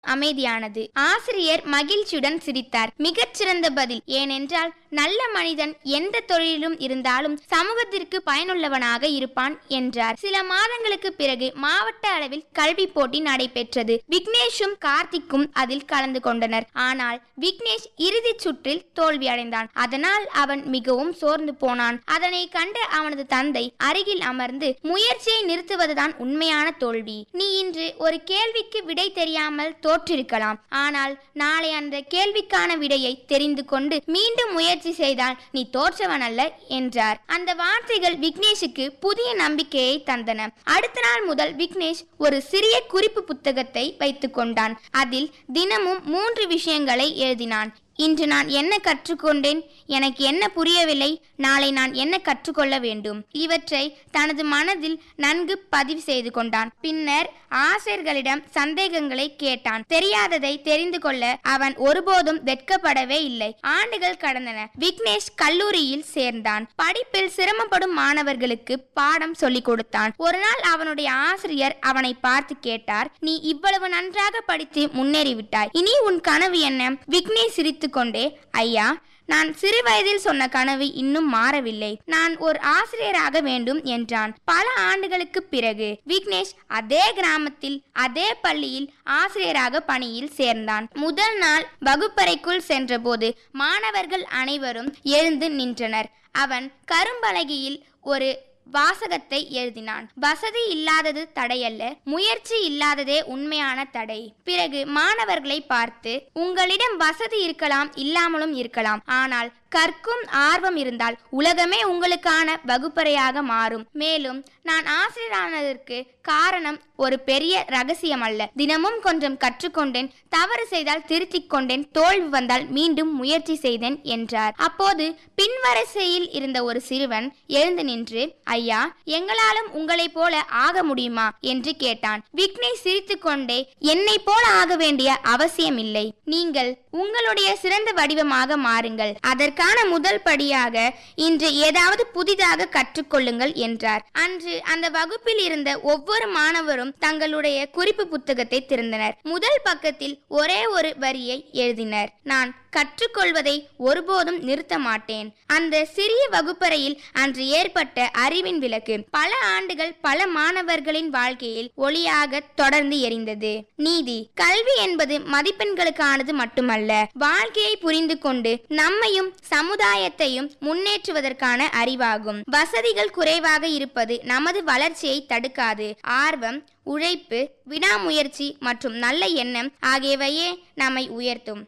அமைதியானது ஆசிரியர் மகிழ்ச்சியுடன் சிரித்தார் மிகச்சிறந்த பதில் ஏனென்றால் நல்ல மனிதன் எந்த தொழிலிலும் இருந்தாலும் சமூகத்திற்கு பயனுள்ளவனாக இருப்பான் என்றார் சில மாதங்களுக்கு பிறகு மாவட்ட அளவில் கல்வி போட்டி நடைபெற்றது விக்னேஷும் கார்த்திக்கும் அதில் கலந்து கொண்டனர் ஆனால் விக்னேஷ் இறுதிச் சுற்றில் தோல்வியடைந்தான் அதனால் அவன் மிகவும் சோர்ந்து போனான் அதனை கண்ட அவனது தந்தை அருகில் அமர்ந்து முயற்சியை நிறுத்துவதுதான் உண்மையான தோல்வி நீ இன்று ஒரு கேள்விக்கு விடை தெரியாமல் தோற்றிருக்கலாம் ஆனால் நாளை அந்த கேள்விக்கான விடையை தெரிந்து கொண்டு மீண்டும் முயற்சி செய்தால் நீ தோற்றவன் அல்ல என்றார் அந்த வார்த்தைகள் விக்னேஷுக்கு புதிய நம்பிக்கையை தந்தன அடுத்த நாள் முதல் விக்னேஷ் ஒரு சிறிய குறிப்பு புத்தகத்தை வைத்துக் கொண்டான் அதில் தினமும் மூன்று விஷயங்களை எழுதினான் இன்று நான் என்ன கற்றுக்கொண்டேன் எனக்கு என்ன புரியவில்லை நாளை நான் என்ன கற்றுக்கொள்ள வேண்டும் இவற்றை தனது மனதில் நன்கு பதிவு செய்து கொண்டான் பின்னர் ஆசிரியர்களிடம் சந்தேகங்களை கேட்டான் தெரியாததை தெரிந்து கொள்ள அவன் ஒருபோதும் வெட்கப்படவே இல்லை ஆண்டுகள் கடந்தன விக்னேஷ் கல்லூரியில் சேர்ந்தான் படிப்பில் சிரமப்படும் மாணவர்களுக்கு பாடம் சொல்லிக் கொடுத்தான் ஒரு நாள் அவனுடைய ஆசிரியர் அவனை பார்த்து கேட்டார் நீ இவ்வளவு நன்றாக படித்து முன்னேறிவிட்டாய் இனி உன் கனவு என்ன விக்னேஷ் சிரித்துக்கொண்டே ஐயா நான் சிறு வயதில் சொன்ன கனவு இன்னும் மாறவில்லை நான் ஒரு ஆசிரியராக வேண்டும் என்றான் பல ஆண்டுகளுக்கு பிறகு விக்னேஷ் அதே கிராமத்தில் அதே பள்ளியில் ஆசிரியராக பணியில் சேர்ந்தான் முதல் நாள் வகுப்பறைக்குள் சென்றபோது மாணவர்கள் அனைவரும் எழுந்து நின்றனர் அவன் கரும்பலகையில் ஒரு வாசகத்தை எழுதினான் வசதி இல்லாதது தடையல்ல முயற்சி இல்லாததே உண்மையான தடை பிறகு மாணவர்களை பார்த்து உங்களிடம் வசதி இருக்கலாம் இல்லாமலும் இருக்கலாம் ஆனால் கற்கும் ஆர்வம் இருந்தால் உலகமே உங்களுக்கான வகுப்பறையாக மாறும் மேலும் நான் ஆசிரியரானதற்கு காரணம் ஒரு பெரிய ரகசியம் அல்ல தினமும் கொஞ்சம் கற்றுக்கொண்டேன் தவறு செய்தால் திருத்திக் கொண்டேன் தோல்வி வந்தால் மீண்டும் முயற்சி செய்தேன் என்றார் அப்போது பின்வரிசையில் இருந்த ஒரு சிறுவன் எழுந்து நின்று ஐயா எங்களாலும் உங்களைப் போல ஆக முடியுமா என்று கேட்டான் விக்னேஷ் சிரித்துக்கொண்டே என்னை போல ஆக வேண்டிய அவசியம் இல்லை நீங்கள் உங்களுடைய சிறந்த வடிவமாக மாறுங்கள் அதற்கான முதல் படியாக இன்று ஏதாவது புதிதாக கற்றுக்கொள்ளுங்கள் என்றார் அன்று அந்த வகுப்பில் இருந்த ஒவ்வொரு மாணவரும் தங்களுடைய குறிப்பு புத்தகத்தை திறந்தனர் முதல் பக்கத்தில் ஒரே ஒரு வரியை எழுதினர் நான் கற்றுக்கொள்வதை ஒருபோதும் நிறுத்த மாட்டேன் அந்த சிறிய வகுப்பறையில் அன்று ஏற்பட்ட அறிவின் விளக்கு பல ஆண்டுகள் பல மாணவர்களின் வாழ்க்கையில் ஒளியாக தொடர்ந்து எரிந்தது நீதி கல்வி என்பது மதிப்பெண்களுக்கானது மட்டுமல்ல வாழ்க்கையை புரிந்து கொண்டு நம்மையும் சமுதாயத்தையும் முன்னேற்றுவதற்கான அறிவாகும் வசதிகள் குறைவாக இருப்பது நமது வளர்ச்சியை தடுக்காது ஆர்வம் உழைப்பு விடாமுயற்சி மற்றும் நல்ல எண்ணம் ஆகியவையே நம்மை உயர்த்தும்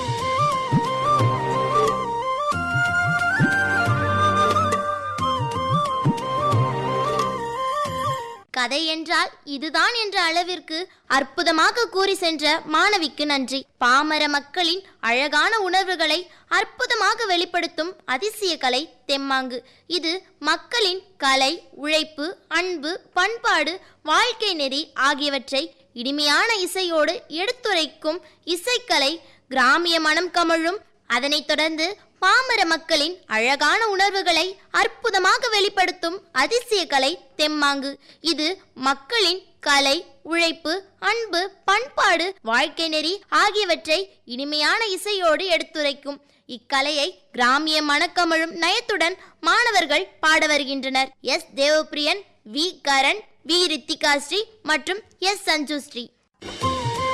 கதை என்றால் இதுதான் என்ற அளவிற்கு அற்புதமாக கூறி சென்ற மாணவிக்கு நன்றி பாமர மக்களின் அழகான உணர்வுகளை அற்புதமாக வெளிப்படுத்தும் அதிசய கலை தெம்மாங்கு இது மக்களின் கலை உழைப்பு அன்பு பண்பாடு வாழ்க்கை நெறி ஆகியவற்றை இனிமையான இசையோடு எடுத்துரைக்கும் இசைக்கலை கிராமிய மனம் கமழும் அதனைத் தொடர்ந்து பாமர மக்களின் அழகான உணர்வுகளை அற்புதமாக வெளிப்படுத்தும் அதிசய கலை தெம்மாங்கு இது மக்களின் கலை உழைப்பு அன்பு பண்பாடு வாழ்க்கை நெறி ஆகியவற்றை இனிமையான இசையோடு எடுத்துரைக்கும் இக்கலையை கிராமிய மணக்கமழும் நயத்துடன் மாணவர்கள் பாட வருகின்றனர் S Devapriyan V Karan V Rithika Sri மற்றும் எஸ் சஞ்சு ஸ்ரீ